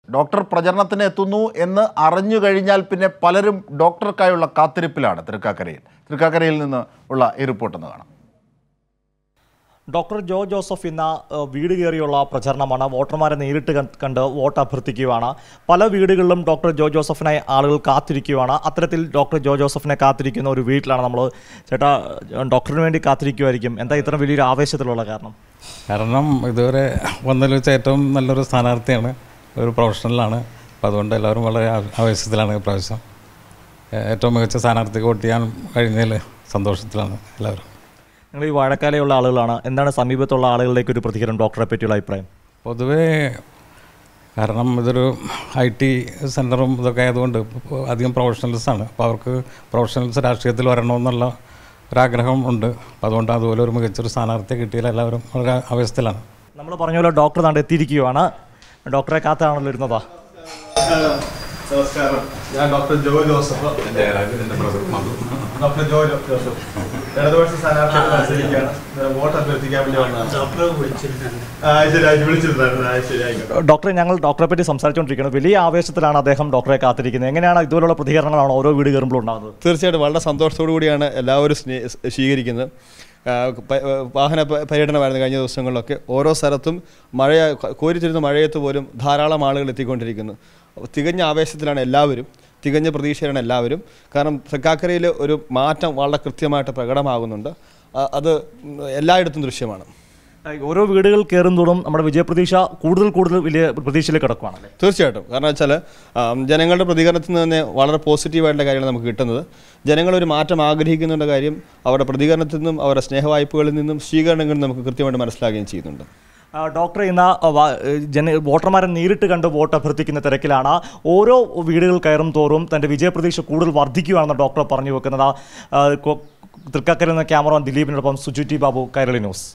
doctor പ്രചരണത്തിന് എത്തുന്നു എന്ന് അറിഞ്ഞു കഴിഞ്ഞാൽ പിന്നെ പലരും ഡോക്ടർക്കായുള്ള കാത്തിരിപ്പിലാണ് തൃക്കാക്കരയിൽ തൃക്കാക്കരയിൽ നിന്ന് ഉള്ള ഈ റിപ്പോർട്ട് ഒന്ന് കാണാം ഡോക്ടർ ജോ ജോസഫ് ഇന്ന് ഏഹ്, വീട് കയറിയുള്ള പ്രചരണമാണ് വോട്ടർമാരെ നേരിട്ട് കണ്ട് കണ്ട് വോട്ട് അഭ്യർത്ഥിക്കുകയാണ് പല വീടുകളിലും ഡോക്ടർ ജോ ജോസഫിനെ ആളുകൾ കാത്തിരിക്കുകയാണ് അത്തരത്തിൽ ഡോക്ടർ ജോ ജോസഫിനെ കാത്തിരിക്കുന്ന ഒരു വീട്ടിലാണ് നമ്മൾ ചേട്ടാ ഏഹ്, ഡോക്ടറിന് വേണ്ടി കാത്തിരിക്കുമായിരിക്കും എന്താ ഇത്ര വലിയൊരു ആവേശത്തിലുള്ള കാരണം കാരണം ഇതുവരെ വന്നതിൽ വെച്ച് ഏറ്റവും നല്ലൊരു സ്ഥാനാർത്ഥിയാണ് ഒരു പ്രൊഫഷണലാണ് അപ്പോൾ അതുകൊണ്ട് എല്ലാവരും വളരെ ആ- ആവേശത്തിലാണ് ഇപ്രാവശ്യം ഏ- ഏറ്റവും മികച്ച സ്ഥാനാർത്ഥിക്ക് വോട്ട് ചെയ്യാൻ കഴിഞ്ഞതിൽ സന്തോഷത്തിലാണ് എല്ലാവരും നിങ്ങൾ ഈ വാഴക്കാലയുള്ള ആളുകളാണ് എന്താണ് സമീപത്തുള്ള ആളുകളിലേക്ക് ഒരു പ്രതികരണം ഡോക്ടറെ പറ്റിയുള്ള അഭിപ്രായം പൊതുവേ കാരണം ഇതൊരു ഐ ടി സെൻറ്ററും ഇതൊക്കെ ആയതുകൊണ്ട് ഇപ്പോൾ അധികം പ്രൊഫഷണൽസാണ് അപ്പോൾ അവർക്ക് പ്രൊഫഷണൽസ് രാഷ്ട്രീയത്തിൽ വരണമെന്നുള്ള ഒരാഗ്രഹം ഉണ്ട് അപ്പോൾ അതുകൊണ്ട് അതുപോലെ ഒരു മികച്ചൊരു സ്ഥാനാർത്ഥിയെ കിട്ടിയാൽ എല്ലാവരും വളരെ ആവേശത്തിലാണ് നമ്മൾ പറഞ്ഞ പോലെ ഡോക്ടർ നാണ്ട് എത്തിയിരിക്കുകയാണ് ഡോക്ടറെ കാത്താണല്ലോ ഇരുന്നതാ നമസ്കാരം ഞാൻ ഡോക്ടർ ജോ ജോസഫ് ഡോക്ടർ ജോ ജോസഫ് ഇടതുപക്ഷ സ്ഥാനാർത്ഥിയായിട്ട് മത്സരിക്കുകയാണ് ഞാൻ വോട്ട് അഭ്യർത്ഥിക്കാൻ വേണ്ടി വന്നതാണ് ആ, ശരി ആ, വിളിച്ചിട്ടുണ്ടായിരുന്നു ആ, ശരി ആയിക്കോട്ടെ ഡോക്ടറെ ഞങ്ങൾ ഡോക്ടറെ പറ്റി സംസാരിച്ചുകൊണ്ടിരിക്കുന്നത് വലിയ ആവേശത്തിലാണ് അദ്ദേഹം ഡോക്ടറെ കാത്തിരിക്കുന്നത് എങ്ങനെയാണ് ഇതുപോലുള്ള പ്രതികരണങ്ങളാണ് ഓരോ വീട് കയറുമ്പോൾ ഉണ്ടാകുന്നത് തീർച്ചയായിട്ടും വളരെ സന്തോഷത്തോടു കൂടിയാണ് എല്ലാവരും സ്നേ സ്വീകരിക്കുന്നത് ആ, പ- വാഹന പ- പര്യടനമായിരുന്നു കഴിഞ്ഞ ദിവസങ്ങളിലൊക്കെ ഓരോ സ്ഥലത്തും മഴ കോരിച്ചിരുന്ന മഴയത്ത് പോലും ധാരാളം ആളുകൾ എത്തിക്കൊണ്ടിരിക്കുന്നു തികഞ്ഞ ആവേശത്തിലാണ് എല്ലാവരും തികഞ്ഞ പ്രതീക്ഷയിലാണ് എല്ലാവരും കാരണം തൃക്കാക്കരയിൽ ഒരു മാറ്റം വളരെ കൃത്യമായിട്ട് പ്രകടമാകുന്നുണ്ട് ആ, അത് എല്ലായിടത്തും ദൃശ്യമാണ് ഓരോ വീടുകൾ കയറുന്നതോടും നമ്മുടെ വിജയപ്രതീക്ഷ കൂടുതൽ കൂടുതൽ വലിയ പ്രതീക്ഷയിലേക്ക് കിടക്കുകയാണല്ലേ തീർച്ചയായിട്ടും കാരണം വെച്ചാൽ ജനങ്ങളുടെ പ്രതികരണത്തിൽ നിന്ന് തന്നെ വളരെ പോസിറ്റീവായിട്ടുള്ള കാര്യങ്ങൾ നമുക്ക് കിട്ടുന്നത് ജനങ്ങൾ ഒരു മാറ്റം ആഗ്രഹിക്കുന്നുണ്ട കാര്യം അവരുടെ പ്രതികരണത്തിൽ നിന്നും അവരുടെ സ്നേഹവായ്പകളിൽ നിന്നും സ്വീകരണങ്ങളിൽ നിന്നും നമുക്ക് കൃത്യമായിട്ട് മനസ്സിലാക്കുകയും ചെയ്യുന്നുണ്ട് ആ, ഡോക്ടറെ ഇന്ന് ആ, വാ- ജന വോട്ടർമാരെ നേരിട്ട് കണ്ട് വോട്ട് അഭ്യർത്ഥിക്കുന്ന തിരക്കിലാണ് ഓരോ വീടുകൾ കയറും തോറും തൻ്റെ വിജയപ്രതീക്ഷ കൂടുതൽ വർദ്ധിക്കുകയാണെന്ന് ഡോക്ടർ പറഞ്ഞു വെക്കുന്നത് ആ, കൊ- തൃക്കാക്കരയിൽ നിന്ന് ക്യാമറ ദിലീപിനോടൊപ്പം സുജു ടി ബാബു കൈരളി ന്യൂസ്